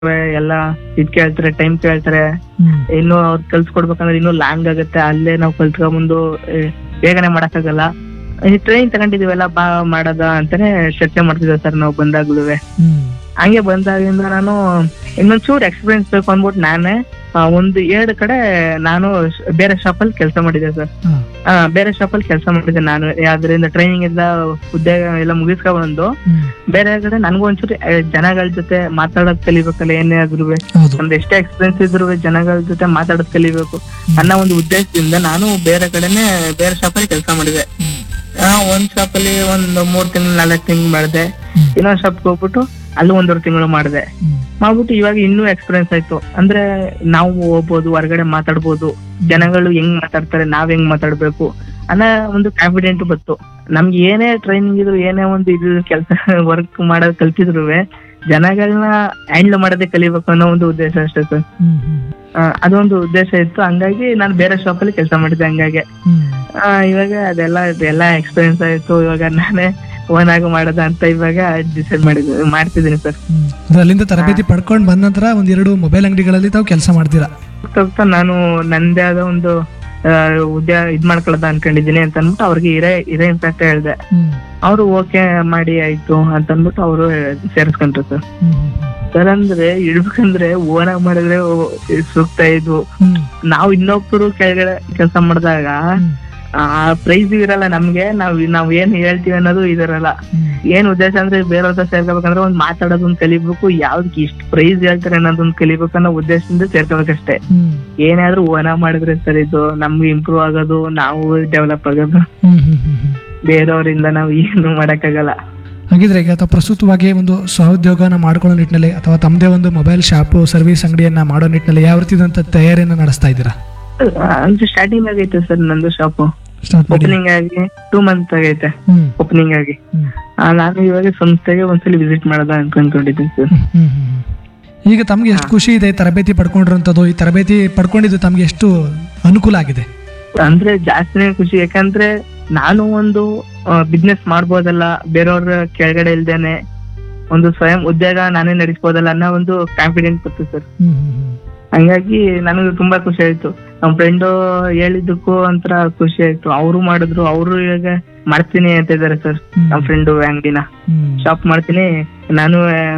ಎಲ್ಲ ಇದ್ ಕೇಳ್ತಾರೆ ಟೈಮ್ ಕೇಳ್ತಾರೆ ಹ್ಮ್ ಇನ್ನು ಅವ್ರು ಕಲ್ಸ್ಕೊಡ್ಬೇಕಂದ್ರೆ ಇನ್ನೂ ಲಾಂಗ್ ಆಗುತ್ತೆ ಅಲ್ಲೇ ನಾವು ಕಲ್ತ್ಕೊಂಡ್ಬಂದು ಏ, ಬೇಗನೆ ಮಾಡಕ್ಕಾಗಲ್ಲ ಈ ಟ್ರೈನ್ ತಗೊಂಡಿದೀವಲ್ಲ ಬಾ ಮಾಡೋದ ಅಂತಾನೆ ಚರ್ಚೆ ಮಾಡ್ತಿದ್ದೆ ಸರ್ ನಾವು ಬಂದಾಗ್ಲೂ ಹ್ಮ್ ಹಂಗೆ ಬಂದಾಗಿಂದ ನಾನು ಇನ್ನೊಂಚೂರು ಎಕ್ಸ್ಪೀರಿಯನ್ಸ್ ಬೇಕು ಅಂದ್ಬಿಟ್ಟು ನಾನೇ ಆ, ಒಂದು ಎರಡು ಕಡೆ ನಾನು ಶ- ಬೇರೆ ಶಾಪಲ್ಲಿ ಕೆಲಸ ಮಾಡಿದ್ದೆ ಸರ್ ಹಾ. ಆ, ಬೇರೆ ಶಾಪಲ್ಲಿ ಕೆಲಸ ಮಾಡಿದ್ದೆ ನಾನು ಅದರಿಂದ ಟ್ರೈನಿಂಗ್ ಎಲ್ಲ ಉದ್ಯೋಗ ಎಲ್ಲ ಮುಗಿಸ್ಕೊ ಬಂದು ಹ್ಮ್ ಬೇರೆ ಕಡೆ ನನಗೂ ಒಂಚೂರು ಆ, ಜನಗಳ ಜೊತೆ ಮಾತಾಡೋದ್ ಕಲಿಬೇಕಲ್ಲ ಏನೇ ಆದ್ರೂ ಹೌದು ಒಂದ್ ಎಷ್ಟೇ ಎಕ್ಸ್ಪೀರಿಯನ್ಸ್ ಇದ್ರು ಜನಗಳ ಜೊತೆ ಮಾತಾಡೋದ್ ಕಲಿಬೇಕು ಅನ್ನೋ ಒಂದು ಉದ್ದೇಶದಿಂದ ನಾನು ಬೇರೆ ಕಡೆನೆ ಬೇರೆ ಶಾಪಲ್ಲಿ ಕೆಲಸ ಮಾಡಿದೆ ಆ, ಒಂದ್ ಶಾಪಲ್ಲಿ ಒಂದ್ ಮೂರ್ ತಿಂಗಳು ನಾಲ್ಕು ತಿಂಗಳು ಮಾಡಿದೆ ಹ್ಮ್. ಇನ್ನೊಂದ್ ಶಾಪ್ಗೆ ಹೋಗ್ಬಿಟ್ಟು ಅಲ್ಲಿ ಒಂದೂವರೆ ತಿಂಗಳು ಮಾಡಿದೆ ಹ್ಮ್ ಮಾಡ್ಬಿಟ್ಟು ಇವಾಗ ಇನ್ನೂ ಎಕ್ಸ್ಪೀರಿಯನ್ಸ್ ಆಯ್ತು ಅಂದ್ರೆ ನಾವು ಹೋಗ್ಬೋದು ಹೊರಗಡೆ ಮಾತಾಡ್ಬೋದು ಜನಗಳು ಹೆಂಗ್ ಮಾತಾಡ್ತಾರೆ ನಾವ್ ಹೆಂಗ್ ಮಾತಾಡ್ಬೇಕು ಅನ್ನೋ ಒಂದು ಕಾನ್ಫಿಡೆಂಟ್ ಬಂತು ನಮ್ಗೆ ಏನೇ ಟ್ರೈನಿಂಗ್ ಇದ್ರು ಏನೇ ಒಂದು ಇದು ಕೆಲಸ ವರ್ಕ್ ಮಾಡೋದ್ ಕಲ್ತಿದ್ರು ಜನಗಳನ್ನ ಹ್ಯಾಂಡಲ್ ಮಾಡೋದೇ ಕಲಿಬೇಕು ಅನ್ನೋ ಒಂದು ಉದ್ದೇಶ ಅಷ್ಟೇ ಸರ್ ಹ್ಮ್ ಹ್ಮ್ ಆ, ಅದೊಂದು ಉದ್ದೇಶ ಇತ್ತು ಹಂಗಾಗಿ ನಾನು ಬೇರೆ ಶಾಪ್ ಅಲ್ಲಿ ಕೆಲಸ ಮಾಡಿದ್ದೆ ಹಂಗಾಗಿ ಹ್ಮ್ ಆ, ಇವಾಗ ಅದೆಲ್ಲ ಎಲ್ಲ ಎಕ್ಸ್ಪೀರಿಯನ್ಸ್ ಆಯ್ತು ಇವಾಗ ನಾನೇ ಓನ್ ಆಗಿ ಮಾಡೋದ ಅಂತ ಇವಾಗ ಡಿಸೈಡ್ ಮಾಡಿದ್ದೆ ಮಾಡ್ತಿದ್ದೀನಿ ಸರ್ ಹ್ಮ್ ಅಂದ್ರೆ ಅಲ್ಲಿಂದ ತರಬೇತಿ ಪಡ್ಕೊಂಡ್ ಬಂದ ನಂತರ ಒಂದೆರಡು ಮೊಬೈಲ್ ಅಂಗಡಿಗಳಲ್ಲಿ ತಾವು ಕೆಲಸ ಮಾಡ್ತೀರಾ ಹೋಗ್ತಾ ಹೋಗ್ತಾ ನಾನು ನಂದೇ ಆದ ಒಂದು ಆ, ಉದ್ಯೋಗ ಇದ್ ಮಾಡ್ಕೊಳ್ಳೋದ ಅನ್ಕೊಂಡಿದೀನಿ ಅಂತ ಅಂದ್ಬಿಟ್ಟು ಅವ್ರಿಗೆ ಇರೇ ಇರೇ ಇಂಪ್ಯಾಕ್ಟ್ ಹೇಳ್ದೆ ಹ್ಮ್ ಅವರು ಓಕೆ ಮಾಡಿ ಆಯ್ತು ಅಂತ ಅಂದ್ಬಿಟ್ಟು ಅವರು ಸೇರಿಸ್ಕೊಂಡ್ರು ಸರ್ ಹ್ಮ್ ಹ್ಮ್ ಸರ್ ಅಂದ್ರೆ ಇಡ್ಬೇಕಂದ್ರೆ ಓನಾಗ್ ಮಾಡಿದ್ರೆ ಓ- ಸೂಕ್ತ ಇದು ಹ್ಮ್ ನಾವು ಇನ್ನೊಬ್ರು ಕೆಳಗಡೆ ಕೆಲಸ ಮಾಡಿದಾಗ ಹ್ಮ್ ಆ ಪ್ರೈಸ್ ಇರಲ್ಲ ನಮ್ಗೆ ನಾವ್ ನಾವ್ ಏನ್ ಹೇಳ್ತೀವಿ ಅನ್ನೋದು ಇದಿರಲ್ಲ ಹ್ಮ್ ಏನ್ ಉದ್ದೇಶ ಅಂದ್ರೆ ಬೇರೆ ಹತ್ರ ಸೇರ್ಕೋಬೇಕಂದ್ರೆ ಒಂದ್ ಮಾತಾಡೋದೊಂದ್ ಕಲಿಬೇಕು ಯಾವ್ದಕ್ ಇಷ್ಟ ಪ್ರೈಸ್ ಹೇಳ್ತಾರೆ ಅನ್ನೋದೊಂದ್ ಕಲಿಬೇಕು ಅನ್ನೋ ಉದ್ದೇಶದಿಂದ ಸೇರ್ಕೋಬೇಕಷ್ಟೇ ಹ್ಮ್ ಏನಾದ್ರೂ ಓನ ಮಾಡಿದ್ರೆ ಸರ್ ಇದು ನಮ್ಗೆ ಇಂಪ್ರೂವ್ ಆಗೋದು ನಾವು ಡೆವಲಪ್ ಆಗೋದು ಹ್ಮ್ ಹ್ಮ್ ಹ್ಮ್ ಹ್ಮ್ ಬೇರೆಯವರಿಂದ ನಾವು ಏನು ಮಾಡಕ್ಕಾಗಲ್ಲ ಹಾಗಿದ್ರೆ ಈಗ ಅಥವಾ ಪ್ರಸ್ತುತವಾಗಿ ಒಂದು ಸ್ವಉದ್ಯೋಗನ ಮಾಡ್ಕೊಳ್ಳೋ ನಿಟ್ಟಿನಲ್ಲಿ ಅಥವಾ ತಮ್ಮದೇ ಒಂದು ಮೊಬೈಲ್ ಶಾಪು ಸರ್ವಿಸ್ ಅಂಗಡಿಯನ್ನ ಮಾಡೋ ನಿಟ್ಟಿನಲ್ಲಿ ಯಾವ ರೀತಿಯಾದಂಥ ತಯಾರಿಯನ್ನು ನಡೆಸ್ತಾ ಇದ್ದೀರಾ ಅಂದ್ರೆ ಸ್ಟಾರ್ಟಿಂಗ್ ಆಗೈತೆ ಸರ್ ನಂದು ಶಾಪ್ ಸ್ಟಾರ್ಟ್ ಮಾಡಿ ಓಪನಿಂಗ್ ಆಗಿ ಟೂ ಮಂತ್ ಆಗೈತೆ ಹ್ಮ್ ಓಪನಿಂಗ್ ಆಗಿ ಹ್ಮ್ ಆ, ನಾನು ಇವಾಗ ಸಂಸ್ಥೆಗೆ ಒಂದ್ಸಲಿ ವಿಸಿಟ್ ಮಾಡೋದ ಅನ್ಕೊಂಡ್ಕೊಂಡಿದ್ದೀನಿ ಸರ್ ಹ್ಮ್, ಹ್ಮ್, ಹ್ಮ್. ಈಗ ತಮ್ಗೆ ಎಷ್ಟು ಖುಷಿ ಇದೆ ತರಬೇತಿ ಪಡ್ಕೊಂಡಿರೋಂಥದ್ದು ಈ ತರಬೇತಿ ಪಡ್ಕೊಂಡಿದ್ದು ತಮ್ಗೆ ಎಷ್ಟು ಅನುಕೂಲ ಆಗಿದೆ ಅಂದ್ರೆ ಜಾಸ್ತಿನೇ ಖುಷಿ ಯಾಕಂದ್ರೆ ನಾನು ಒಂದು ಬಿಸ್ನೆಸ್ ಮಾಡ್ಬೋದಲ್ಲ ಬೇರೆಯವ್ರ ಕೆಳಗಡೆ ಇಲ್ದೇನೆ ಒಂದು ಸ್ವಯಂ ಉದ್ಯೋಗ ನಾನೇ ನಡೆಸ್ಬೋದಲ್ಲ ಅನ್ನೋ ಒಂದು ಕಾನ್ಫಿಡೆಂಟ್ ಬಂತು ಸರ್ ಹ್ಮ್, ಹ್ಮ್, ಹ್ಮ್. ಹಂಗಾಗಿ ನನಗೆ ತುಂಬಾ ಖುಷಿ ಆಯ್ತು ನಮ್ ಫ್ರೆಂಡ್ ಹೇಳಿದ್ದಕ್ಕೂ ಒಂಥರ ಖುಷಿ ಆಯ್ತು ಅವರು ಮಾಡಿದ್ರು ಅವರು ಇವಾಗ ಮಾಡ್ತೀನಿ ಅಂತ ಇದಾರೆ ಸರ್ ಹ್ಮ್. ನಮ್ ಫ್ರೆಂಡ್ ಅಂಗಡಿನ ಹ್ಮ್. ಶಾಪ್ ಮಾಡ್ತೀನಿ ನಾನು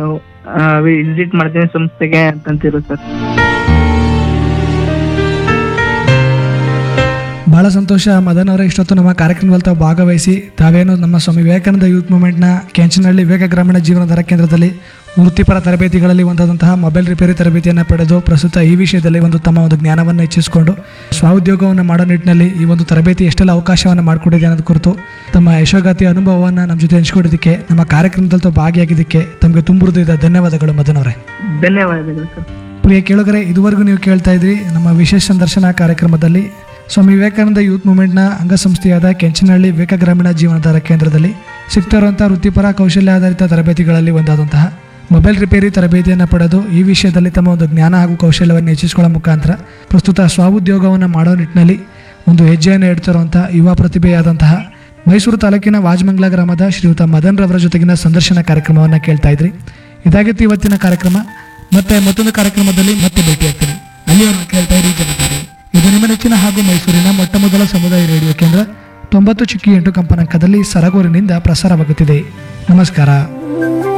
ವಿಸಿಟ್ ಮಾಡ್ತೀನಿ ಸಂಸ್ಥೆಗೆ ಅಂತಂತಿರು ಸರ್ ಬಹಳ ಸಂತೋಷ ಮದನ್ ಅವರೇ ಇಷ್ಟೊತ್ತು ನಮ್ಮ ಕಾರ್ಯಕ್ರಮದಲ್ಲಿ ತಾವು ಭಾಗವಹಿಸಿ ತಾವೇನು ನಮ್ಮ ಸ್ವಾಮಿ ವಿವೇಕಾನಂದ ಯೂತ್ ಮೂವ್ಮೆಂಟ್ನ ಕೆಂಚನಹಳ್ಳಿ ವಿವೇಕ ಗ್ರಾಮೀಣ ಜೀವನಾಧಾರ ಕೇಂದ್ರದಲ್ಲಿ ವೃತ್ತಿಪರ ತರಬೇತಿಗಳಲ್ಲಿ ಒಂದಾದಂತಹ ಮೊಬೈಲ್ ರಿಪೇರಿ ತರಬೇತಿಯನ್ನು ಪಡೆದು ಪ್ರಸ್ತುತ ಈ ವಿಷಯದಲ್ಲಿ ಒಂದು ತಮ್ಮ ಒಂದು ಜ್ಞಾನವನ್ನು ಹೆಚ್ಚಿಸಿಕೊಂಡು ಸ್ವಉದ್ಯೋಗವನ್ನು ಮಾಡೋ ನಿಟ್ಟಿನಲ್ಲಿ ಈ ಒಂದು ತರಬೇತಿ ಎಷ್ಟೆಲ್ಲ ಅವಕಾಶವನ್ನು ಮಾಡಿಕೊಟ್ಟಿದೆ ಅನ್ನೋದು ಕುರಿತು ತಮ್ಮ ಯಶೋಗಾತಿ ಅನುಭವವನ್ನು ನಮ್ಮ ಜೊತೆ ಹಂಚ್ಕೊಂಡಿದ್ದಕ್ಕೆ ನಮ್ಮ ಕಾರ್ಯಕ್ರಮದಲ್ಲಿ ತಾವು ಭಾಗಿಯಾಗಿದ್ದಕ್ಕೆ ತಮಗೆ ತುಂಬ ಹೃದಯದ ಧನ್ಯವಾದಗಳು ಮದನ್ ಅವರೇ ಧನ್ಯವಾದಗಳು ಸರ್ ಪ್ರಿಯ ಕೇಳುಗರೆ ಇದುವರೆಗೂ ನೀವು ಕೇಳ್ತಾ ಇದ್ರಿ ನಮ್ಮ ವಿಶೇಷ ಸಂದರ್ಶನ ಕಾರ್ಯಕ್ರಮದಲ್ಲಿ ಸ್ವಾಮಿ ವಿವೇಕಾನಂದ ಯೂತ್ ಮೂವ್ಮೆಂಟ್ನ ಅಂಗಸಂಸ್ಥೆಯಾದ ಕೆಂಚನಹಳ್ಳಿ ವಿವೇಕ ಗ್ರಾಮೀಣ ಜೀವನಾಧಾರ ಕೇಂದ್ರದಲ್ಲಿ ಸಿಗ್ತಾ ಇರುವಂಥ ವೃತ್ತಿಪರ ಕೌಶಲ್ಯ ಆಧಾರಿತ ತರಬೇತಿಗಳಲ್ಲಿ ಒಂದಾದಂತಹ ಮೊಬೈಲ್ ರಿಪೇರಿ ತರಬೇತಿಯನ್ನು ಪಡೆದು ಈ ವಿಷಯದಲ್ಲಿ ತಮ್ಮ ಒಂದು ಜ್ಞಾನ ಹಾಗೂ ಕೌಶಲ್ಯವನ್ನು ಹೆಚ್ಚಿಸಿಕೊಳ್ಳೋ ಮುಖಾಂತರ ಪ್ರಸ್ತುತ ಸ್ವಉದ್ಯೋಗವನ್ನು ಮಾಡೋ ನಿಟ್ಟಿನಲ್ಲಿ ಒಂದು ಹೆಜ್ಜೆಯನ್ನು ಇಡ್ತಿರುವಂಥ ಯುವ ಪ್ರತಿಭೆಯಾದಂತಹ ಮೈಸೂರು ತಾಲೂಕಿನ ವಾಜಮಂಗ್ಲ ಗ್ರಾಮದ ಶ್ರೀಯುತ ಮದನ್ ರವರ ಜೊತೆಗಿನ ಸಂದರ್ಶನ ಕಾರ್ಯಕ್ರಮವನ್ನು ಕೇಳ್ತಾ ಇದ್ರಿ ಇದಾಗಿತ್ತು ಇವತ್ತಿನ ಕಾರ್ಯಕ್ರಮ ಮತ್ತೆ ಮತ್ತೊಂದು ಕಾರ್ಯಕ್ರಮದಲ್ಲಿ ಮತ್ತೆ ಭೇಟಿಯಾಗ್ತೀನಿ ಅಲ್ಲಿವರೆಗೂ ಕೇಳ್ತಾ ಇರಿ ಜನತಾರೆ ಇದು ನಿಮ್ಮ ನೆಚ್ಚಿನ ಹಾಗೂ ಮೈಸೂರಿನ ಮೊಟ್ಟ ಮೊದಲ ಸಮುದಾಯ ರೇಡಿಯೋ ಕೇಂದ್ರ ತೊಂಬತ್ತು ಚುಕ್ಕಿ ಎಂಟು ಕಂಪನಾಂಕದಲ್ಲಿ ಸರಗೂರಿನಿಂದ ಪ್ರಸಾರವಾಗುತ್ತಿದೆ ನಮಸ್ಕಾರ